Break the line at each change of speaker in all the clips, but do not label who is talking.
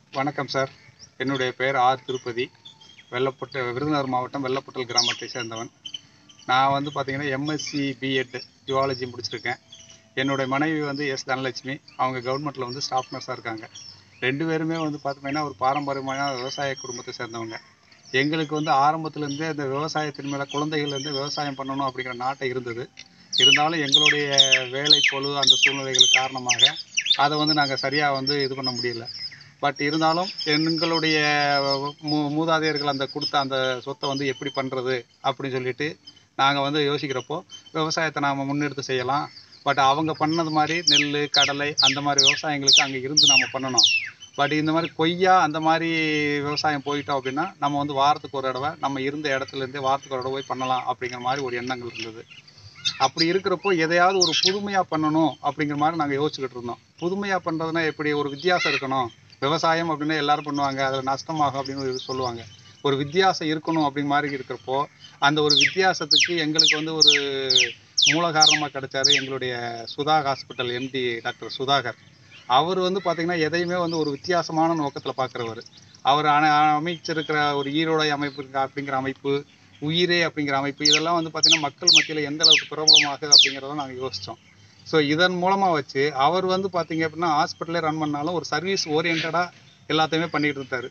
வணக்கம் சார் என்னுடைய பெயர் ஆர் திருப்பதி வெள்ளப்பட்டு விருதுநகர் மாவட்டம் வெள்ளப்பட்டல் கிராமத்தை சேர்ந்தவன் நான் வந்து பார்த்தீங்கன்னா எம்எஸ்சி பிஎட் ஜுவாலஜி முடிச்சிருக்கேன் என்னுடைய மனைவி வந்து எஸ் தனலட்சுமி அவங்க கவர்மெண்ட்டில் வந்து ஸ்டாஃப் நர்ஸாக இருக்காங்க ரெண்டு பேருமே வந்து பார்த்தீங்கன்னா ஒரு பாரம்பரியமான விவசாய குடும்பத்தை சேர்ந்தவங்க எங்களுக்கு வந்து ஆரம்பத்துலேருந்தே இந்த விவசாயத்தின் மேலே குழந்தைகள்லேருந்து விவசாயம் பண்ணணும் அப்படிங்கிற நாட்டை இருந்தது இருந்தாலும் எங்களுடைய வேலை பொழு அந்த சூழ்நிலைகள் காரணமாக அதை வந்து நாங்கள் சரியாக வந்து இது பண்ண முடியல பட் இருந்தாலும் எங்களுடைய மூ மூதாதையர்கள் அந்த கொடுத்த அந்த சொத்தை வந்து எப்படி பண்ணுறது அப்படின்னு சொல்லிட்டு நாங்கள் வந்து யோசிக்கிறப்போ விவசாயத்தை நாம் முன்னெடுத்து செய்யலாம் பட் அவங்க பண்ணது மாதிரி நெல் கடலை அந்த மாதிரி விவசாயங்களுக்கு அங்கே இருந்து நம்ம பண்ணணும் பட் இந்த மாதிரி கொய்யா அந்த மாதிரி விவசாயம் போயிட்டோம் அப்படின்னா நம்ம வந்து வாரத்துக்கு ஒரு தடவை நம்ம இருந்த இடத்துல இருந்தே வாரத்துக்கு ஒரு தடவை போய் பண்ணலாம் அப்படிங்கிற மாதிரி ஒரு எண்ணங்கள் இருந்தது அப்படி இருக்கிறப்போ எதையாவது ஒரு புதுமையாக பண்ணணும் அப்படிங்கிற மாதிரி நாங்கள் யோசிச்சுக்கிட்டு இருந்தோம் புதுமையாக பண்ணுறதுனா எப்படி ஒரு வித்தியாசம் இருக்கணும் விவசாயம் அப்படின்னா எல்லாரும் பண்ணுவாங்க அதில் நஷ்டமாகும் அப்படின்னு ஒரு சொல்லுவாங்க ஒரு வித்தியாசம் இருக்கணும் அப்படிங்கிற மாதிரி இருக்கிறப்போ அந்த ஒரு வித்தியாசத்துக்கு எங்களுக்கு வந்து ஒரு மூல காரணமாக கிடைச்சாரு எங்களுடைய Sudha hospital MD doctor Sudhakar அவர் வந்து பார்த்தீங்கன்னா எதையுமே வந்து ஒரு வித்தியாசமான நோக்கத்தில் பார்க்குறவர் அவர் அன- அமைச்சிருக்கிற ஒரு ஈரோடை அமைப்பு இருக்கு அப்படிங்கிற அமைப்பு உயிரே அப்படிங்கிற அமைப்பு இதெல்லாம் வந்து பார்த்தீங்கன்னா மக்கள் மத்தியில் எந்த அளவுக்கு பிரபலமாகுது அப்படிங்கிறத நாங்கள் யோசித்தோம் ஸோ இதன் மூலமாக வச்சு அவர் வந்து பார்த்தீங்க அப்படின்னா ஹாஸ்பிட்டலே ரன் பண்ணாலும் ஒரு சர்வீஸ் ஓரியன்டாக எல்லாத்தையுமே பண்ணிட்டு இருந்தார்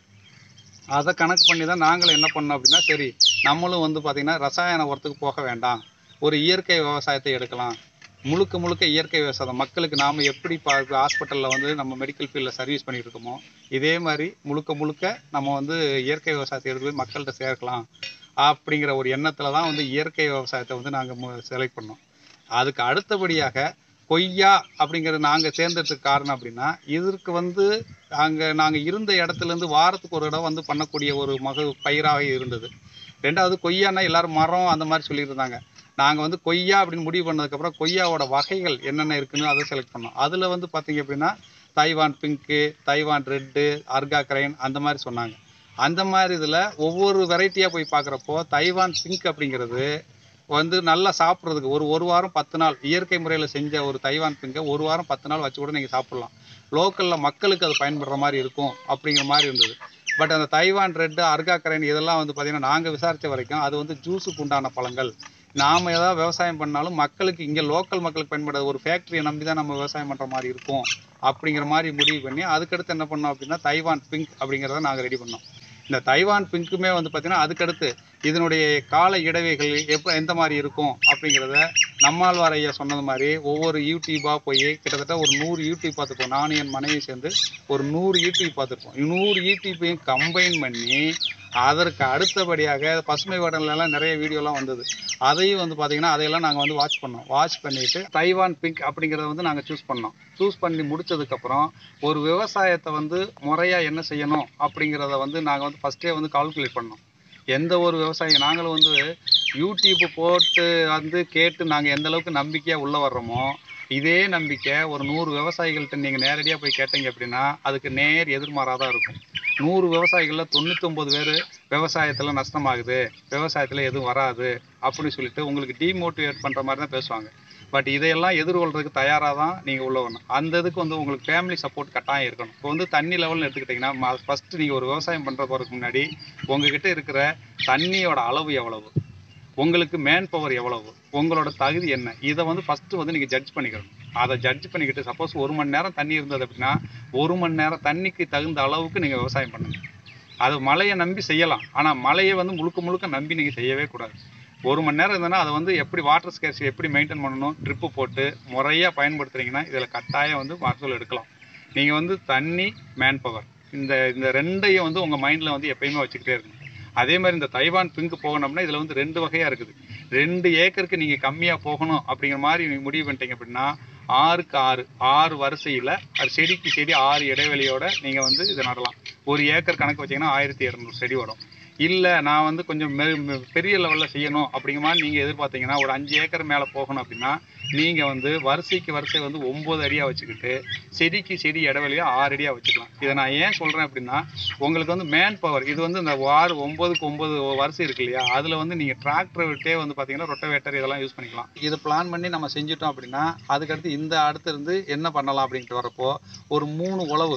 அதை கணக்கு பண்ணி தான் நாங்களும் என்ன பண்ணோம் அப்படின்னா சரி நம்மளும் வந்து பார்த்திங்கன்னா ரசாயன உரத்துக்கு போக வேண்டாம் ஒரு இயற்கை விவசாயத்தை எடுக்கலாம் முழுக்க முழுக்க இயற்கை விவசாயம் மக்களுக்கு நாம் எப்படி இப்போ ஹாஸ்பிட்டலில் வந்து நம்ம மெடிக்கல் ஃபீல்டில் சர்வீஸ் பண்ணிட்டு இருக்கோமோ இதே மாதிரி முழுக்க முழுக்க நம்ம வந்து இயற்கை விவசாயத்தை எடுத்து போய் மக்கள்கிட்ட சேர்க்கலாம் அப்படிங்கிற ஒரு எண்ணத்தில் தான் வந்து இயற்கை விவசாயத்தை வந்து நாங்கள் செலக்ட் பண்ணோம் அதுக்கு அடுத்தபடியாக கொய்யா அப்படிங்கிறது நாங்கள் சேர்ந்ததுக்கு காரணம் அப்படின்னா இதற்கு வந்து அங்கே நாங்கள் இருந்த இடத்துலேருந்து வாரத்துக்கு ஒரு இடம் வந்து பண்ணக்கூடிய ஒரு மக பயிராக இருந்தது ரெண்டாவது கொய்யானா எல்லாரும் மரம் அந்த மாதிரி சொல்லிட்டு இருந்தாங்க நாங்கள் வந்து கொய்யா அப்படின்னு முடிவு பண்ணதுக்கப்புறம் கொய்யாவோட வகைகள் என்னென்ன இருக்குன்னு அதை செலக்ட் பண்ணோம் அதில் வந்து பார்த்தீங்க அப்படின்னா Taiwan pink Taiwan red Arka கிரைன் அந்த மாதிரி சொன்னாங்க அந்த மாதிரி இதில் ஒவ்வொரு வெரைட்டியாக போய் பார்க்குறப்போ தைவான் பிங்க் அப்படிங்கிறது வந்து நல்லா சாப்பிட்றதுக்கு ஒரு ஒரு வாரம் பத்து நாள் இயற்கை முறையில் செஞ்ச ஒரு தைவான் பிங்கை ஒரு வாரம் பத்து நாள் வச்சு கூட நீங்கள் சாப்பிட்லாம் லோக்கலில் மக்களுக்கு அது பயன்படுற மாதிரி இருக்கும் அப்படிங்கிற மாதிரி இருந்தது பட் அந்த தைவான் ரெட்டு அர்கா கரைன் இதெல்லாம் வந்து பார்த்திங்கன்னா நாங்கள் விசாரித்த வரைக்கும் அது வந்து ஜூஸுக்கு உண்டான பழங்கள் நாம் ஏதாவது விவசாயம் பண்ணாலும் மக்களுக்கு இங்கே லோக்கல் மக்களுக்கு பயன்படுற ஒரு ஃபேக்ட்ரியை நம்பி தான் நம்ம விவசாயம் பண்ணுற மாதிரி இருக்கும் அப்படிங்கிற மாதிரி முடிவு பண்ணி அதுக்கடுத்து என்ன பண்ணோம் அப்படின்னா தைவான் பிங்க் அப்படிங்கிறத நாங்கள் ரெடி பண்ணோம் இந்த தைவான் பிங்க்குமே வந்து பார்த்தீங்கன்னா அதுக்கடுத்து இதனுடைய கால இடைவைகள் எப்போ எந்த மாதிரி இருக்கும் அப்படிங்கிறத நம்மாழ்வார் ஐயா சொன்னது மாதிரி ஒவ்வொரு யூடியூபாக போய் கிட்டத்தட்ட ஒரு நூறு யூடியூப் பார்த்துப்போம் நானும் என் மனைவி சேர்ந்து ஒரு நூறு யூடியூப் பார்த்துருப்போம் நூறு யூடியூப்பையும் கம்பைன் பண்ணி அதற்கு அடுத்தபடியாக பசுமை வடன்லாம் நிறைய வீடியோலாம் வந்தது அதையும் வந்து பார்த்தீங்கன்னா அதையெல்லாம் நாங்கள் வந்து வாட்ச் பண்ணோம் வாட்ச் பண்ணிட்டு தைவான் பிங்க் அப்படிங்கிறத வந்து நாங்கள் சூஸ் பண்ணோம் சூஸ் பண்ணி முடிச்சதுக்கப்புறம் ஒரு விவசாயத்தை வந்து முறையாக என்ன செய்யணும் அப்படிங்கிறத வந்து நாங்கள் வந்து ஃபஸ்ட்டே வந்து கால்குலேட் பண்ணோம் எந்த ஒரு விவசாயம் நாங்களும் வந்து யூடியூப் போட்டு வந்து கேட்டு நாங்கள் எந்த அளவுக்கு நம்பிக்கையாக உள்ளே வர்றோமோ இதே நம்பிக்கை ஒரு நூறு விவசாயிகள்கிட்ட நீங்கள் நேரடியாக போய் கேட்டீங்க அப்படின்னா அதுக்கு நேர் எதிர்மாறாக தான் இருக்கும் நூறு விவசாயிகளில் தொண்ணூத்தொம்பது பேர் விவசாயத்தில் நஷ்டமாகுது விவசாயத்தில் எதுவும் வராது அப்படின்னு சொல்லிட்டு உங்களுக்கு டீமோட்டிவேட் பண்ணுற மாதிரி தான் பேசுவாங்க பட் இதையெல்லாம் எதிர்கொள்றதுக்கு தயாராக தான் நீங்கள் உள்ள வரணும் அந்த இதுக்கு வந்து உங்களுக்கு ஃபேமிலி சப்போர்ட் கட்டாயம் இருக்கணும் இப்போ வந்து தண்ணி லெவல்னு எடுத்துக்கிட்டிங்கன்னா ஃபஸ்ட்டு நீங்கள் ஒரு விவசாயம் பண்ணுற போகிறதுக்கு முன்னாடி உங்ககிட்ட இருக்கிற தண்ணியோட அளவு எவ்வளவு உங்களுக்கு மேன் பவர் எவ்வளவு உங்களோட தகுதி என்ன இதை வந்து ஃபஸ்ட்டு வந்து நீங்கள் ஜட்ஜ் பண்ணிக்கணும் அதை ஜட்ஜ் பண்ணிக்கிட்டு சப்போஸ் ஒரு மணி நேரம் தண்ணி இருந்தது அப்படின்னா ஒரு மணி நேரம் தண்ணிக்கு தகுந்த அளவுக்கு நீங்கள் விவசாயம் பண்ணுங்க அது மழையை நம்பி செய்யலாம் ஆனால் மழையை வந்து முழுக்க முழுக்க நம்பி நீங்கள் செய்யவே கூடாது ஒரு மணி நேரம் இருந்ததுன்னா அதை வந்து எப்படி வாட்டர் ஸ்கேர்ஸ் எப்படி மெயின்டைன் பண்ணணும் ட்ரிப்பு போட்டு முறையாக பயன்படுத்துறீங்கன்னா இதில் கட்டாயம் வந்து மகசூல் எடுக்கலாம் நீங்கள் வந்து தண்ணி மேன் பவர் இந்த இந்த ரெண்டையும் வந்து உங்கள் மைண்டில் வந்து எப்பயுமே வச்சுக்கிட்டே இருக்கணும் அதே மாதிரி இந்த தைவான் பிங்க் போகணும்னா இதில் வந்து ரெண்டு வகையாக இருக்குது ரெண்டு ஏக்கருக்கு நீங்கள் கம்மியாக போகணும் அப்படிங்கிற மாதிரி நீங்கள் முடிவு பண்ணிட்டீங்க அப்படின்னா ஆறுக்கு ஆறு ஆறு வரிசையில் அது செடிக்கு செடி ஆறு இடைவெளியோட நீங்கள் வந்து இதை நடலாம் ஒரு ஏக்கர் கணக்கு வச்சீங்கன்னா ஆயிரத்தி இரநூறு செடி வரும் இல்லை நான் வந்து கொஞ்சம் மெ- மெ- பெரிய லெவலில் செய்யணும் அப்படிங்கிற மாதிரி நீங்கள் எதிர்பார்த்தீங்கன்னா ஒரு அஞ்சு ஏக்கர் மேலே போகணும் அப்படின்னா நீங்கள் வந்து வரிசைக்கு வரிசை வந்து ஒம்பது அடியாக வச்சுக்கிட்டு செடிக்கு செடி இடைவெளியாக ஆறு அடியாக வச்சுக்கலாம் இதை நான் ஏன் சொல்கிறேன் அப்படின்னா உங்களுக்கு வந்து மேன் பவர் இது வந்து இந்த ஆறு ஒம்பதுக்கு ஒம்பது வரிசை இருக்கு இல்லையா அதில் வந்து நீங்கள் டிராக்டரை விட்டே வந்து பார்த்தீங்கன்னா ரொட்டவேட்டர் இதெல்லாம் யூஸ் பண்ணிக்கலாம் இது பிளான் பண்ணி நம்ம செஞ்சுட்டோம் அப்படின்னா அதுக்கடுத்து இந்த அடுத்து இருந்து என்ன பண்ணலாம் அப்படின்ட்டு வரப்போ ஒரு மூணு உழவு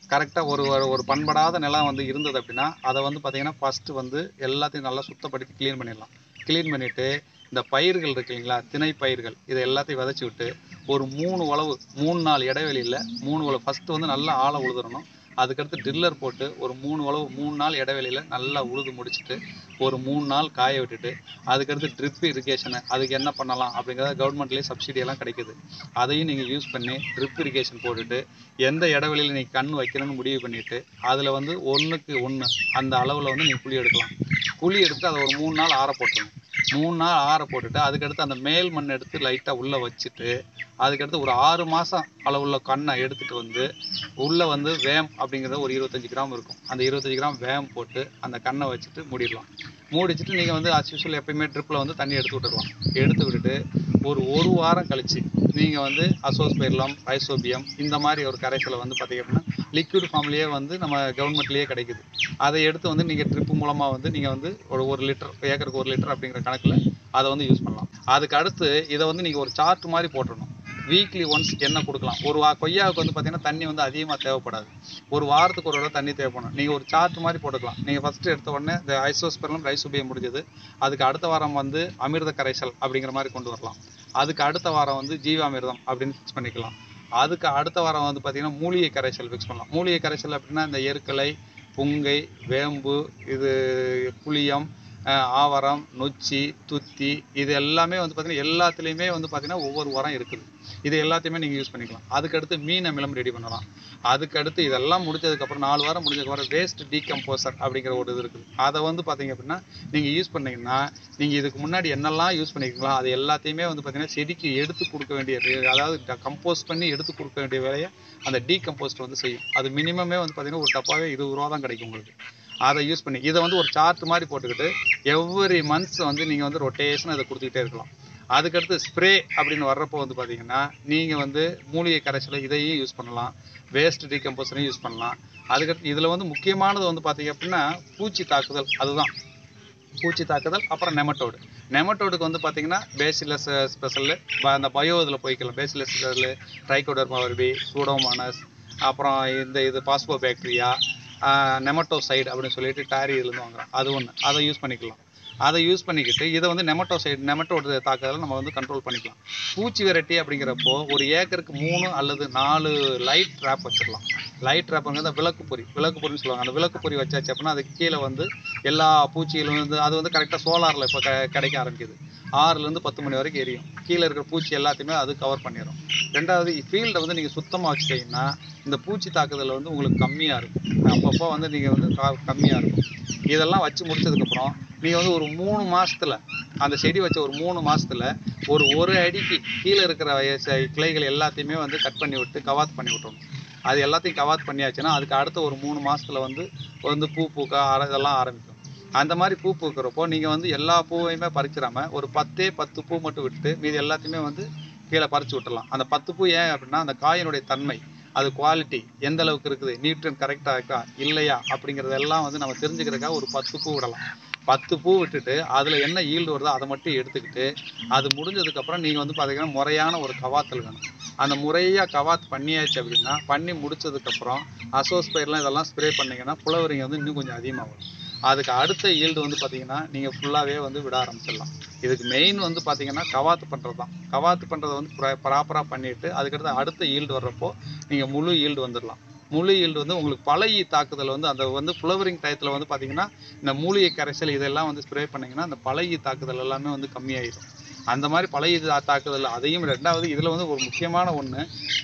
கரெக்டாக ஒரு ஒரு- ஒரு பண்படாத நிலம் வந்து இருந்தது அப்படின்னா அதை வந்து பார்த்தீங்கன்னா ஃபஸ்ட்டு வந்து எல்லாத்தையும் நல்லா சுத்தப்படுத்தி க்ளீன் பண்ணிடலாம் க்ளீன் பண்ணிவிட்டு இந்த பயிர்கள் இருக்கு இல்லைங்களா திணை பயிர்கள் இதை எல்லாத்தையும் விதைச்சி விட்டு ஒரு மூணு உழவு மூணு நாள் இடைவெளியில் மூணு உழவு ஃபஸ்ட்டு வந்து நல்லா ஆழ உழுதுறணும் அதுக்கடுத்து ட்ரில்லர் போட்டு ஒரு மூணு உழவு மூணு நாள் இடைவெளியில் நல்லா உழுது முடிச்சுட்டு ஒரு மூணு நாள் காய விட்டுட்டு அதுக்கடுத்து ட்ரிப் இரிகேஷனு அதுக்கு என்ன பண்ணலாம் அப்படிங்கிறத கவர்மெண்ட்லேயே சப்சிடி எல்லாம் கிடைக்குது அதையும் நீங்கள் யூஸ் பண்ணி ட்ரிப் இரிகேஷன் போட்டுட்டு எந்த இடைவெளியில் நீங்கள் கண் வைக்கணும்னு முடிவு பண்ணிட்டு அதில் வந்து ஒன்றுக்கு ஒன்று அந்த அளவில் வந்து நீங்கள் குழி எடுக்கலாம் குழி எடுத்து அதை ஒரு மூணு நாள் ஆற போட்டுருங்க மூணு நாள் ஆற போட்டுட்டு அதுக்கடுத்து அந்த மேல் மண் எடுத்து லைட்டாக உள்ளே வச்சுட்டு அதுக்கடுத்து ஒரு ஆறு மாதம் அளவுள்ள கண்ணை எடுத்துட்டு வந்து உள்ளே வந்து வேம் அப்படிங்கிறது ஒரு இருபத்தஞ்சி கிராம் இருக்கும் அந்த இருபத்தஞ்சி கிராம் வேம் போட்டு அந்த கண்ணை வச்சுட்டு மூடிடலாம் மூடிச்சிட்டு நீங்கள் வந்து as usual எப்பயுமே ட்ரிப்பில் வந்து தண்ணி எடுத்து விட்டுடலாம் எடுத்து விட்டுட்டு ஒரு ஒரு வாரம் கழிச்சு நீங்கள் வந்து அசோஸ்பெர்லம் ரைசோபியம் இந்த மாதிரி ஒரு கரைசலை வந்து பார்த்தீங்க அப்படின்னா லிக்விட் ஃபார்ம்லேயே வந்து நம்ம கவர்மெண்ட்லேயே கிடைக்குது அதை எடுத்து வந்து நீங்கள் ட்ரிப் மூலமாக வந்து நீங்கள் வந்து ஒரு ஒரு லிட்டர் ஏக்கருக்கு ஒரு லிட்டர் அப்படிங்கிற கணக்கில் அதை வந்து யூஸ் பண்ணலாம் அதுக்கு அடுத்து இதை வந்து நீங்கள் ஒரு சார்ட் மாதிரி போட்டுடணும் வீக்லி ஒன்ஸ் என்ன கொடுக்கலாம் ஒரு வா கொய்யாவுக்கு வந்து பார்த்தீங்கன்னா தண்ணி வந்து அதிகமாக தேவைப்படாது ஒரு வாரத்துக்கு ஒரு தடவை தண்ணி தேவைப்படும் நீங்கள் ஒரு சார்ட் மாதிரி போட்டுக்கலாம் நீங்கள் ஃபஸ்ட்டு எடுத்த உடனே இந்த ஐசோஸ்பெரலம் ரைசோபியம் முடிஞ்சது அதுக்கு அடுத்த வாரம் வந்து அமிர்த கரைசல் அப்படிங்கிற மாதிரி கொண்டு வரலாம் அதுக்கு அடுத்த வாரம் வந்து ஜீவாமிர்தம் அப்படின்னு ஃபிக்ஸ் பண்ணிக்கலாம் அதுக்கு அடுத்த வாரம் வந்து பார்த்தீங்கன்னா மூலிகை கரைசல் ஃபிக்ஸ் பண்ணலாம் மூலிகை கரைசல் அப்படின்னா இந்த எருக்கலை புங்கை வேம்பு இது புளியம் அஹ் ஆவரம் நொச்சி துத்தி இது எல்லாமே வந்து பார்த்தீங்கன்னா எல்லாத்துலேயுமே வந்து பார்த்தீங்கன்னா ஒவ்வொரு உரம் இருக்குது இது எல்லாத்தையுமே நீங்கள் யூஸ் பண்ணிக்கலாம் அதுக்கடுத்து மீன் அமிலம் ரெடி பண்ணலாம் அதுக்கடுத்து இதெல்லாம் முடிச்சதுக்கப்புறம் நாலு வாரம் முடிஞ்சதுக்கப்புறம் வேஸ்ட் டீகம்போசர் அப்படிங்கிற ஒரு இது இருக்குது அதை வந்து பார்த்தீங்க அப்படின்னா நீங்கள் யூஸ் பண்ணீங்கன்னா நீங்கள் இதுக்கு முன்னாடி என்னெல்லாம் யூஸ் பண்ணிருக்கீங்களோ அது எல்லாத்தையுமே வந்து பார்த்தீங்கன்னா செடிக்கு எடுத்து கொடுக்க வேண்டிய அதாவது கம்போஸ் பண்ணி எடுத்து கொடுக்க வேண்டிய வேலையை அந்த டீகம்போஸ்ட் வந்து செய்யும் அது மினிமமே வந்து பார்த்தீங்கன்னா ஒரு டப்பாவே இருபது ரூபா தான் கிடைக்கும் உங்களுக்கு அதை யூஸ் பண்ணி இதை வந்து ஒரு சார்ட் மாதிரி போட்டுக்கிட்டு எவ்ரி மந்த்ஸ் வந்து நீங்கள் வந்து ரொட்டேஷன் அதை கொடுத்துக்கிட்டே இருக்கலாம் அதுக்கடுத்து ஸ்ப்ரே அப்படின்னு வர்றப்போ வந்து பார்த்தீங்கன்னா நீங்கள் வந்து மூலிகை கரைசலை இதையும் யூஸ் பண்ணலாம் வேஸ்ட் டீகம்போசரையும் யூஸ் பண்ணலாம் அதுக்கடுத்து இதில் வந்து முக்கியமானது வந்து பார்த்தீங்க அப்படின்னா பூச்சி தாக்குதல் அதுதான் பூச்சி தாக்குதல் அப்புறம் நெமட்டோடு நெமட்டோடுக்கு வந்து பார்த்தீங்கன்னா பேசிலஸ் ஸ்பெஷல் அந்த பயோ இதில் போய்க்கலாம் பேசிலஸ் ஸ்பெஷல் ட்ரைகோடர்மா வர்பி சூடோமானஸ் அப்புறம் இந்த இது பாஸ்போ பாக்டீரியா நெமட்டோசைடு அப்படின்னு சொல்லிட்டு டாரி இதுலேருந்து வாங்குறோம் அது ஒன்று அதை யூஸ் பண்ணிக்கலாம் அதை யூஸ் பண்ணிக்கிட்டு இதை வந்து நெமட்டோசைடு நெமட்டோட தாக்குதலை நம்ம வந்து கண்ட்ரோல் பண்ணிக்கலாம் பூச்சி வெரைட்டி அப்படிங்கிறப்போ ஒரு ஏக்கருக்கு மூணு அல்லது நாலு லைட் ட்ராப் வச்சிடலாம் லைட் ட்ராப்புங்கிறது விளக்கு பொறி விளக்கு பொறின்னு சொல்லுவாங்க அந்த விளக்கு பொறி வச்சாச்சு அப்படின்னா அதுக்கு கீழே வந்து எல்லா பூச்சிகளும் வந்து அது வந்து கரெக்டாக சோலாரில் இப்போ க கிடைக்க ஆரம்பிக்குது ஆறுலேருந்து பத்து மணி வரைக்கும் எரியும் கீழே இருக்கிற பூச்சி எல்லாத்தையுமே அது கவர் பண்ணிடும் ரெண்டாவது ஃபீல்டை வந்து நீங்கள் சுத்தமாக வச்சுட்டீங்கன்னா இந்த பூச்சி தாக்குதல் வந்து உங்களுக்கு கம்மியாக இருக்கும் அப்பப்போ வந்து நீங்கள் வந்து கம்மியாக இருக்கும் இதெல்லாம் வச்சு முடிச்சதுக்கப்புறம் நீங்கள் வந்து ஒரு மூணு மாசத்துல அந்த செடி வச்ச ஒரு மூணு மாசத்துல ஒரு ஒரு அடிக்கு கீழே இருக்கிற வயசு கிளைகள் எல்லாத்தையுமே வந்து கட் பண்ணி விட்டு கவாத் பண்ணி விட்டணும் அது எல்லாத்தையும் கவாத் பண்ணியாச்சுன்னா அதுக்கு அடுத்த ஒரு மூணு மாசத்துல வந்து வந்து பூ பூக்க ஆர- இதெல்லாம் ஆரம்பிக்கும் அந்த மாதிரி பூ பூக்கிறப்போ நீங்கள் வந்து எல்லா பூவையுமே பறிச்சிடாம ஒரு பத்தே பத்து பூ மட்டும் விட்டு மீதி எல்லாத்தையுமே வந்து கீழே பறிச்சு விட்டுறலாம் அந்த பத்து பூ ஏன் அப்படின்னா அந்த காயினுடைய தன்மை அது குவாலிட்டி எந்த அளவுக்கு இருக்குது நியூட்ரன் கரெக்டாக இருக்கா இல்லையா அப்படிங்கிறதெல்லாம் வந்து நம்ம தெரிஞ்சுக்கிறதுக்காக ஒரு பத்து பூ விடலாம் பத்து பூ விட்டுட்டு அதில் என்ன ஈல்டு வருதோ அதை மட்டும் எடுத்துக்கிட்டு அது முடிஞ்சதுக்கப்புறம் நீங்கள் வந்து பார்த்தீங்கன்னா முறையான ஒரு கவாத்தல் வேணும் அந்த முறையாக கவாத் பண்ணியாச்சு அப்படின்னா பண்ணி முடிச்சதுக்கப்புறம் அசோஸ்பைர்லாம் இதெல்லாம் ஸ்ப்ரே பண்ணீங்கன்னா புலவரிங்க வந்து இன்னும் கொஞ்சம் அதிகமாகும் அதுக்கு அடுத்த ஈல்டு வந்து பார்த்தீங்கன்னா நீங்கள் ஃபுல்லாகவே வந்து விட ஆரம்பிச்சிடலாம் இதுக்கு மெயின் வந்து பார்த்தீங்கன்னா கவாத்து பண்ணுறது தான் கவாத்து பண்ணுறதை வந்து ப்ராப்பராக பண்ணிவிட்டு அதுக்கடுத்து அடுத்த ஈல்டு வர்றப்போ நீங்கள் முழு ஈல்டு வந்துடலாம் முழு ஈல்டு வந்து உங்களுக்கு பழைய தாக்குதல் வந்து அந்த வந்து ஃப்ளவரிங் டயத்தில் வந்து பார்த்தீங்கன்னா இந்த மூலிகை கரைசல் இதெல்லாம் வந்து ஸ்ப்ரே பண்ணீங்கன்னா அந்த பழைய தாக்குதல் எல்லாமே வந்து கம்மியாயிடும் அந்த மாதிரி பழைய தா- தாக்குதல் அதையும் ரெண்டாவது இதில் வந்து ஒரு முக்கியமான ஒன்று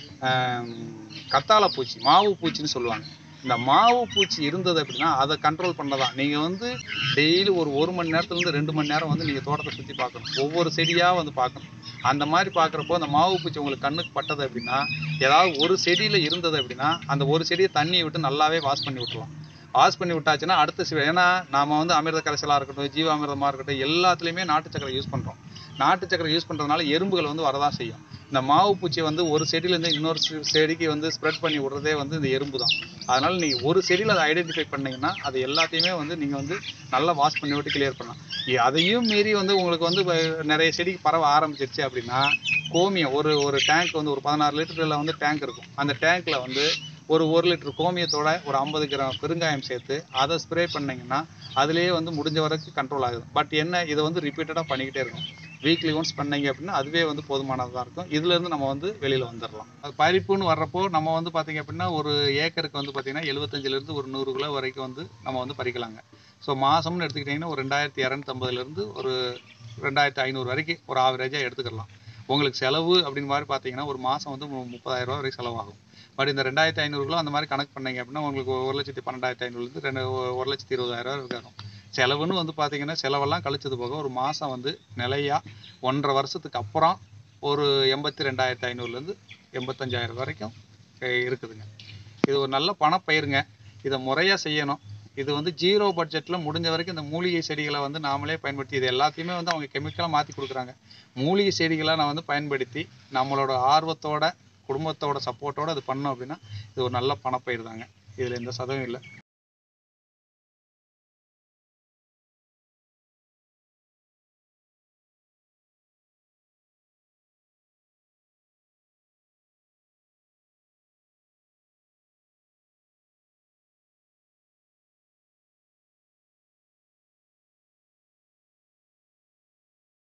கத்தாழை பூச்சி மாவு பூச்சின்னு சொல்லுவாங்க இந்த மாவு பூச்சி இருந்தது அப்படின்னா அதை கண்ட்ரோல் பண்ணதான் நீங்கள் வந்து டெய்லி ஒரு ஒரு மணி நேரத்துலேருந்து ரெண்டு மணி நேரம் வந்து நீங்கள் தோட்டத்தை சுற்றி பார்க்கணும் ஒவ்வொரு செடியாக வந்து பார்க்கணும் அந்த மாதிரி பார்க்குறப்போ அந்த மாவு பூச்சி உங்களுக்கு கண்ணுக்கு பட்டது அப்படின்னா ஏதாவது ஒரு செடியில் இருந்தது அப்படின்னா அந்த ஒரு செடியை தண்ணியை விட்டு நல்லாவே வாஷ் பண்ணி விட்டுலாம் வாஷ் பண்ணி விட்டாச்சுன்னா அடுத்த செடி ஏன்னா நாம வந்து அமிர்த கரைசலாக இருக்கட்டும் ஜீவாமிர்தமாக இருக்கட்டும் எல்லாத்துலேயுமே நாட்டு சக்கரை யூஸ் பண்ணுறோம் நாட்டு சக்கரை யூஸ் பண்ணுறதுனால எறும்புகள் வந்து வரதான் செய்யும் இந்த மாவு பூச்சி வந்து ஒரு செடியிலேருந்து இன்னொரு செ- செடிக்கு வந்து ஸ்ப்ரெட் பண்ணி விடுறதே வந்து இந்த எறும்பு தான் அதனால நீங்கள் ஒரு செடியில் அதை ஐடென்டிஃபை பண்ணீங்கன்னா அது எல்லாத்தையுமே வந்து நீங்கள் வந்து நல்லா வாஷ் பண்ணி விட்டு கிளியர் பண்ணலாம் இ- அதையும் மீறி வந்து உங்களுக்கு வந்து வ- நிறைய செடிக்கு பரவ ஆரம்பிச்சிருச்சு அப்படின்னா கோமியம் ஒரு ஒரு டேங்க் வந்து ஒரு பதினாறு லிட்டரில் வந்து டேங்க் இருக்கும் அந்த டேங்க்ல வந்து ஒரு ஒரு லிட்டர் கோமியத்தோட ஒரு ஐம்பது கிராம் பெருங்காயம் சேர்த்து அதை ஸ்ப்ரே பண்ணீங்கன்னா அதுலேயே வந்து முடிஞ்ச வரைக்கும் கண்ட்ரோல் ஆகுது பட் என்ன இதை வந்து ரிப்பீட்டடாக பண்ணிக்கிட்டே இருக்கும் வீக்லி ஒன்ஸ் பண்ணீங்க அப்படின்னா அதுவே வந்து போதுமானதாக இருக்கும் இதுலேருந்து நம்ம வந்து வெளியில் வந்துடலாம் அது பறிப்புன்னு வர்றப்போ நம்ம வந்து பார்த்தீங்க அப்படின்னா ஒரு ஏக்கருக்கு வந்து பார்த்தீங்கன்னா எழுபத்தஞ்சிலேருந்து ஒரு நூறு கிலோ வரைக்கும் வந்து நம்ம வந்து பறிக்கலாங்க ஸோ மாதம்னு எடுத்துக்கிட்டிங்கன்னா ஒரு ரெண்டாயிரத்தி இரநூத்தம்பதுலேருந்து ஒரு ரெண்டாயிரத்தி ஐநூறு வரைக்கும் ஒரு ஆவரேஜாக எடுத்துக்கலாம் உங்களுக்கு செலவு அப்படின்னு மாதிரி பார்த்தீங்கன்னா ஒரு மாதம் வந்து மு- முப்பதாயிரம் ரூபா வரைக்கும் செலவாகும் பட் இந்த ரெண்டாயிரத்தி ஐநூறு கிலோ அந்த மாதிரி கணக்கு பண்ணீங்க அப்படின்னா உங்களுக்கு ஒரு லட்சத்தி பன்னெண்டாயிரத்தி ஐநூறுலேருந்து ரெண்டு ஒரு லட்சத்தி இருபதாயிரம் ரூபா இருக்கும் செலவுன்னு வந்து பார்த்தீங்கன்னா செலவெல்லாம் கழிச்சது போக ஒரு மாதம் வந்து நிலையாக ஒன்றரை வருஷத்துக்கு அப்புறம் ஒரு எண்பத்தி ரெண்டாயிரத்தி ஐநூறுலேருந்து எண்பத்தஞ்சாயிரம் வரைக்கும் அஹ் இருக்குதுங்க இது ஒரு நல்ல பணப்பயிருங்க இதை முறையாக செய்யணும் இது வந்து ஜீரோ பட்ஜெட்டில் முடிஞ்ச வரைக்கும் இந்த மூலிகை செடிகளை வந்து நாமளே பயன்படுத்தி இது எல்லாத்தையுமே வந்து அவங்க கெமிக்கலாக மாற்றி கொடுக்குறாங்க மூலிகை செடிகளை நான் வந்து பயன்படுத்தி நம்மளோட ஆர்வத்தோட குடும்பத்தோட சப்போர்ட்டோட இது பண்ணோம் அப்படின்னா இது ஒரு நல்ல பணப்பயிர் தாங்க இதில் எந்த சதவும் இல்லை